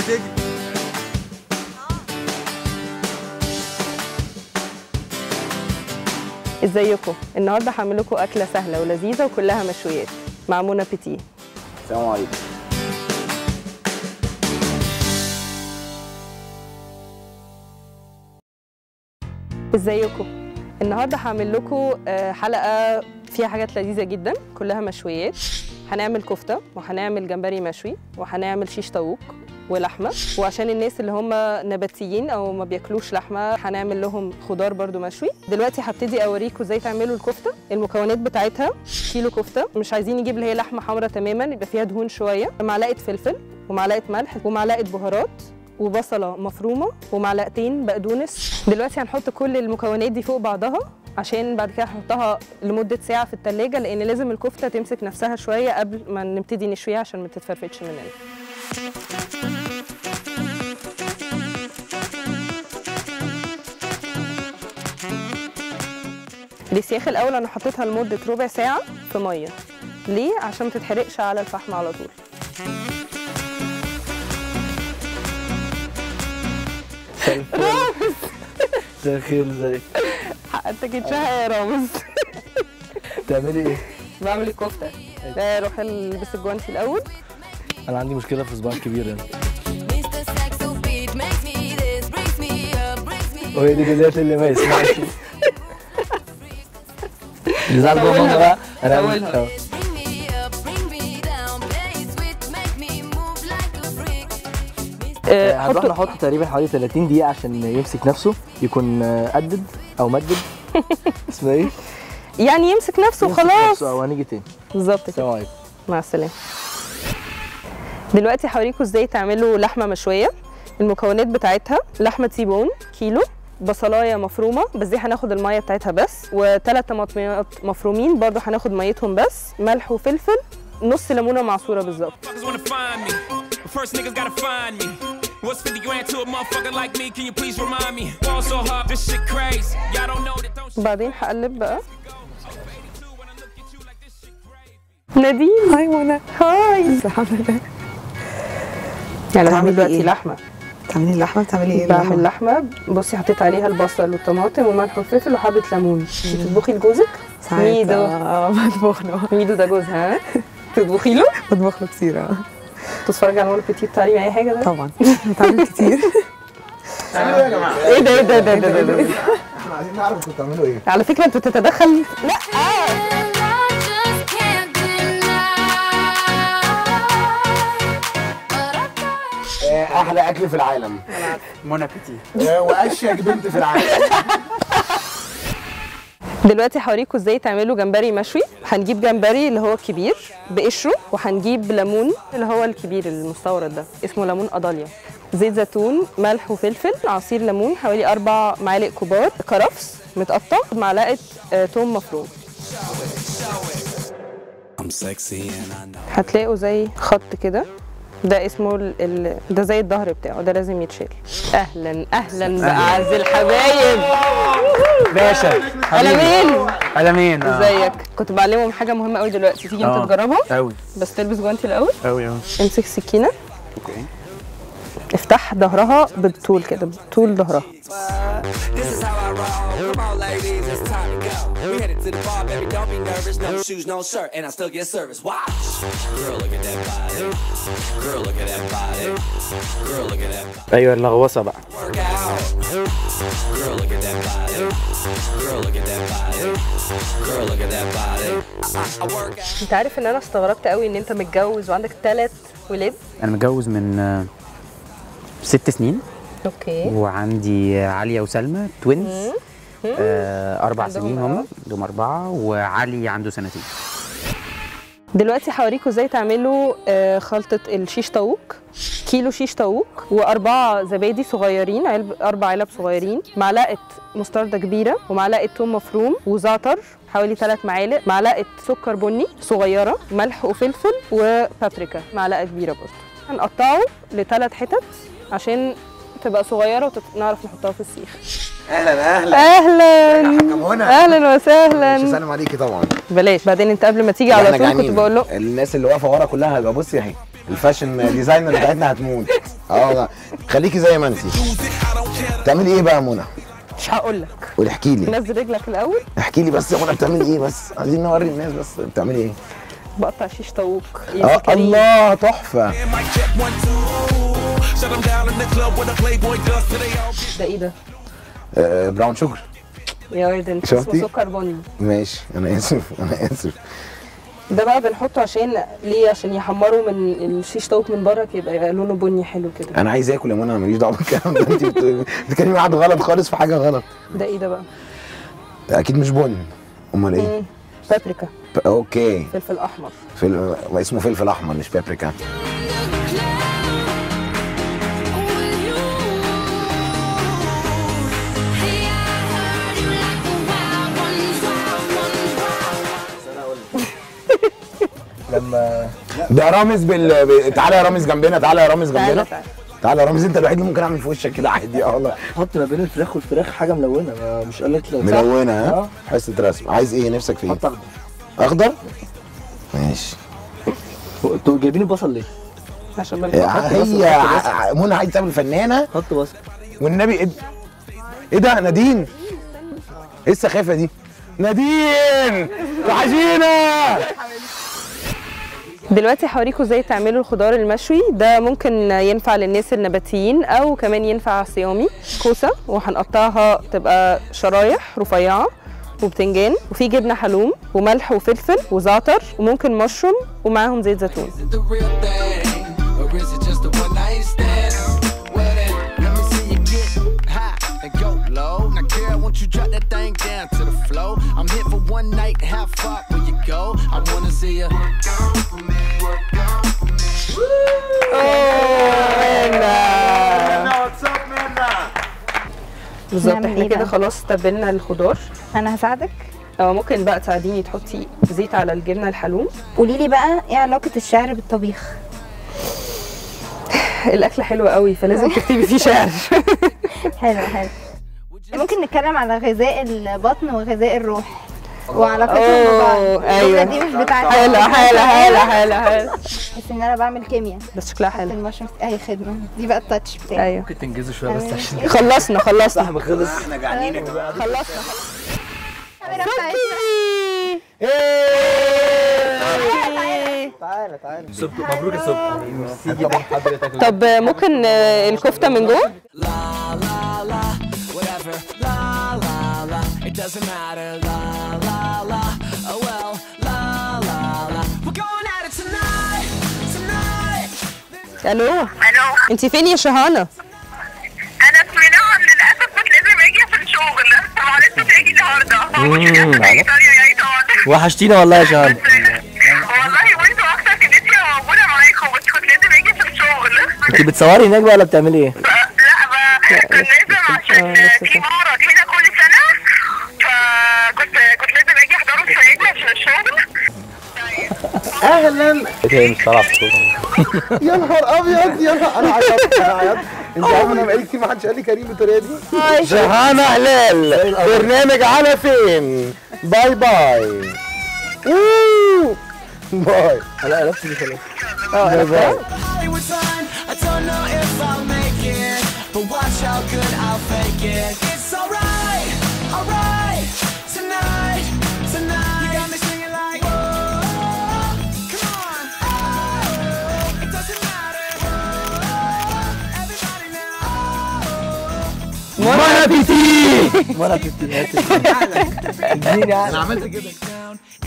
السجن ازيكم النهارده هعمل لكم اكله سهله ولذيذه وكلها مشويات مع منى بيتي السلام عليكم ازيكم النهارده هعمل لكم آه، حلقه فيها حاجات لذيذه جدا كلها مشويات هنعمل كفته وهنعمل جمبري مشوي وهنعمل شيش طاووق ولحمه وعشان الناس اللي هم نباتيين او ما بياكلوش لحمه هنعمل لهم خضار برضو مشوي دلوقتي هبتدي اوريكم ازاي تعملوا الكفته المكونات بتاعتها كيلو كفته مش عايزين نجيب اللي هي لحمه حمراء تماما يبقى فيها دهون شويه معلقه فلفل ومعلقه ملح ومعلقه بهارات وبصله مفرومه ومعلقتين بقدونس دلوقتي هنحط كل المكونات دي فوق بعضها عشان بعد كده هنحطها لمده ساعه في التلاجة لان لازم الكفته تمسك نفسها شويه قبل ما نبتدي نشويها عشان ما تتفرفتش مننا السياخ الاول انا حطيتها لمده ربع ساعه في ميه ليه عشان ما تتحرقش على الفحم على طول مساء الخير ازيك انت جيتشها يا رامز بتعملي ايه؟ بعمل الكفته لا روح البس الجوانتي الاول انا عندي مشكله في صباعي الكبير يعني Mr. Saxo beat makes me this, brings me up, brings me وهي دي جزات اللي ما يسمعش نزعل بابا بقى انا أولها. أه. bring me up, bring me down, play sweet, make me move like a freak. آه، هنروح حطوا نحط تقريبا حوالي 30 دقيقة عشان يمسك نفسه يكون آه، قدد أو مدد اسمه ايه؟ يعني يمسك نفسه يمسك وخلاص نفسه أو هنيجي تاني بالظبط كده السلام عليكم مع السلامه دلوقتي هوريكم ازاي تعملوا لحمه مشويه المكونات بتاعتها لحمه تيبون كيلو بصلايه مفرومه بس دي هناخد الميه بتاعتها بس وثلاث طماطميات مفرومين برضو هناخد ميتهم بس ملح وفلفل نص ليمونه معصوره بالظبط Motherfuckers wanna find me. But first niggas gotta find me. What's 50 grand to a motherfucker like me? Can you please remind me? Fall so hard, this shit crazy. Y'all don't know that don't وبعدين هقلب بقى نادين هاي منى هاي الحمد لله يعني بتعملي بعمل دلوقتي إيه؟ لحمه بتعملي اللحمه بتعملي ايه بعمل اللحمة؟ لحمه بصي حطيت عليها البصل والطماطم وملح وفلفل وحبه ليمون بتطبخي لجوزك ساعات ميدو اه بطبخ له ميدو ده جوزها ها تطبخي له بطبخ له كتير اه تتفرجي على مول بتيت تعليم اي حاجه ده طبعا بتعمل كتير ايه ده ايه ده ايه ده ده ده ده احنا عايزين نعرف انتوا بتعملوا ايه على فكره انت تتدخل لا And I just can't deny. But I got آه، احلى اكل في العالم منى بيتي آه، واشيك بنت في العالم دلوقتي هوريكم ازاي تعملوا جمبري مشوي هنجيب جمبري اللي هو الكبير بقشره وهنجيب ليمون اللي هو الكبير المستورد ده اسمه ليمون قضاليا زيت زيتون ملح وفلفل عصير ليمون حوالي أربع معالق كبار كرفس متقطع معلقة آه، توم مفروم هتلاقوا زي خط كده ده اسمه ال... ال... ده زي الظهر بتاعه ده لازم يتشال اهلا اهلا باعز الحبايب باشا قلمين قلمين ازيك كنت بعلمهم حاجه مهمه قوي دلوقتي تيجي انت آه. تجربها قوي بس تلبس جوانتي الاول قوي قوي امسك سكينه اوكي افتح ظهرها بالطول كده بطول ظهرها This is how I roll. Come on, ladies, it's time to go. We headed to the bar, baby, don't be nervous. No shoes, no shirt, and I still get service. Watch. Girl, look at that body. Girl, look at that body. Girl, look at that body. ايوه اللغوصه بقى Work out. Girl, look at that body. Girl, look at that body. Girl, look at that body. I, I, I work out. انت عارف ان انا استغربت قوي ان انت متجوز وعندك ثلاث ولاد انا متجوز من آه، ست سنين اوكي وعندي عليا وسلمى توينز آه اربع عندهم سنين آه. هم عندهم اربعه وعلي عنده سنتين دلوقتي هوريكم ازاي تعملوا آه، خلطه الشيش طاووق كيلو شيش طاووق واربعه زبادي صغيرين علب اربع علب صغيرين معلقه مستردة كبيره ومعلقه توم مفروم وزعتر حوالي ثلاث معالق معلقه سكر بني صغيره ملح وفلفل وبابريكا معلقه كبيره برضه هنقطعه لثلاث حتت عشان تبقى صغيره ونعرف نحطها في السيخ اهلا اهلا اهلا حكم هنا اهلا مش وسهلا هسلم عليكي طبعا بلاش بعدين انت قبل ما تيجي على احنا طول كنت جعانين. بقول له الناس اللي واقفه ورا كلها هيبقى بصي اهي الفاشن ديزاينر بتاعتنا هتموت اه والله خليكي زي ما انت بتعملي ايه بقى يا منى؟ مش هقول لك قولي احكي لي نزل رجلك الاول احكي لي بس يا منى بتعملي ايه بس عايزين نوري الناس بس بتعملي ايه بقطع شيش طاووق اه يا كريم الله تحفه Mic check one two. Shut 'em down in the club with a Playboy does till they all ده ايه ده آه براون شوجر يا واد انت شفتي؟ اسمه سكر بني ماشي انا اسف انا اسف ده بقى بنحطه عشان ليه عشان يحمروا من الشيش طاووق من بره يبقى يبقى لونه بني حلو كده انا عايز اكل يا منى انا ماليش دعوه بالكلام ده انت بت- بتتكلمي واحد غلط خالص في حاجه غلط ده ايه ده بقى اكيد مش بن امال ايه مم. بابريكا ب- اوكي فلفل احمر فل... اسمه فلفل احمر مش بابريكا لما ده رامز بال ب- تعالى يا رامز جنبنا تعالى يا رامز تعالى جنبنا تعالى تعالى يا رامز انت الوحيد اللي ممكن اعمل في وشك كده عادي اه والله حط ما بين الفراخ والفراخ حاجه ملونه ما مش قالت لك ملونه ها اه حصه رسم عايز ايه نفسك في ايه حط اخضر اخضر ماشي هو انتوا جايبين البصل ليه؟ عشان هي بنحط ع- منى عايز تعمل فنانه حط بصل والنبي ايه ايه ده نادين ايه السخافه دي نادين وحشينا دلوقتي هوريكم ازاي تعملوا الخضار المشوي ده ممكن ينفع للناس النباتيين او كمان ينفع صيامي كوسه وهنقطعها تبقى شرايح رفيعه وبتنجان وفي جبنه حلوم وملح وفلفل وزعتر وممكن مشروم ومعاهم زيت زيتون Is it the real thing? Or is it just a one night stand? Well then, let me see you get high and go low. Now girl, won't you drop that thing down to the floor? I'm here for one night, how far will you go? I wanna see you. بالظبط نعمل احنا إيه كده بقى؟ خلاص تبلنا الخضار انا هساعدك اه ممكن بقى تساعديني تحطي زيت على الجبنه الحلوم قولي لي بقى ايه علاقه الشعر بالطبيخ الاكل حلو قوي فلازم تكتبي فيه شعر حلو حلو ممكن نتكلم على غذاء البطن وغذاء الروح وعلاقتهم ببعض أوه، الجملة أيوة. دي مش بتاعتي حلو حلو حلو حلو حلو بحس ان انا بعمل كيمياء بس شكلها حلو المشروم اي خدمه دي بقى التاتش بتاعي ايوه ممكن تنجزوا شويه بس عشان خلصنا خلصنا اللحم خلص خلصنا الكاميرا بتاعتنا تعالى تعالى مبروك يا صبحي ميرسي جدا حضرتك طب ممكن آه، الكفته من جوه La la la, whatever. La la la, it doesn't matter. La la la, oh well. La la la, we're going at it tonight, tonight. الو الو انت فين يا شهانه انا في منى للاسف كنت لازم اجي في الشغل معرفتش اجي النهارده فمش للاسف اجي طريقه جاي طبعا وحشتينا والله يا شهان والله وانتوا اكتر كان نفسي ابقى موجوده معاكم بس كنت لازم اجي في الشغل انت بتصوري هناك بقى ولا بتعملي ايه؟ ف- لا بقى كان لازم عشان في معرض هنا كل سنه فكنت كنت لازم اجي احضره السنه دي عشان الشغل هي مش طالعه في الصوره يا نهار ابيض يا نهار انا عيطت انا عيطت انت عارف انا بقالي كتير ما حدش قال لي كريم بالطريقه دي شهانة هلال برنامج على فين باي باي أوه. باي لا قلبت دي خلاص باي باي Hollywood sign, I don't know if I'll make it, but watch how good I'll fake it. It's alright, alright, tonight, tonight. You got me singing like, oh, come on, oh, it doesn't matter, oh, everybody now, oh. مون ابيتي وانا بتدي اديني انا عملت كده down.